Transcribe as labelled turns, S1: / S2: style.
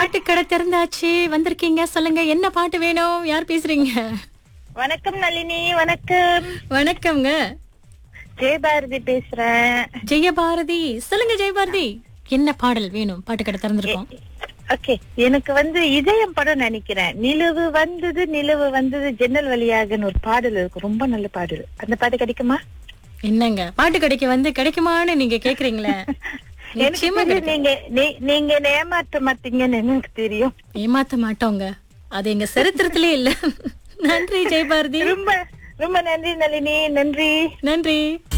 S1: பாட்டு கடை திறந்தாச்சு வந்திருக்கீங்க சொல்லுங்க என்ன பாட்டு வேணும் யார் பேசுறீங்க
S2: வணக்கம் நளினி வணக்கம்
S1: வணக்கம்ங்க
S2: ஜெயபாரதி பேசுறேன்
S1: ஜெயபாரதி சொல்லுங்க ஜெயபாரதி என்ன பாடல் வேணும் பாட்டு கடை திறந்திருக்கோம்
S2: ஓகே எனக்கு வந்து இதயம் படம் நினைக்கிறேன் நிலவு வந்தது நிலவு வந்தது ஜன்னல் வழியாகன்னு ஒரு பாடல் இருக்கு ரொம்ப நல்ல பாடல் அந்த பாட்டு கிடைக்குமா
S1: என்னங்க பாட்டு கடைக்கு வந்து கிடைக்குமான்னு நீங்க கேக்குறீங்களே
S2: எனக்கு
S1: நிச்சயமா
S2: தெரியும்
S1: கிடைக்கும்.
S2: நீங்க நீ- நீங்க என்னை ஏமாற்ற மாட்டீங்கன்னு எனக்கு தெரியும்
S1: ஏமாத்த மாட்டோங்க அது எங்க சரித்திரத்திலே இல்ல நன்றி ஜெயபாரதி
S2: ரொம்ப ரொம்ப நன்றி நளினி நன்றி
S1: நன்றி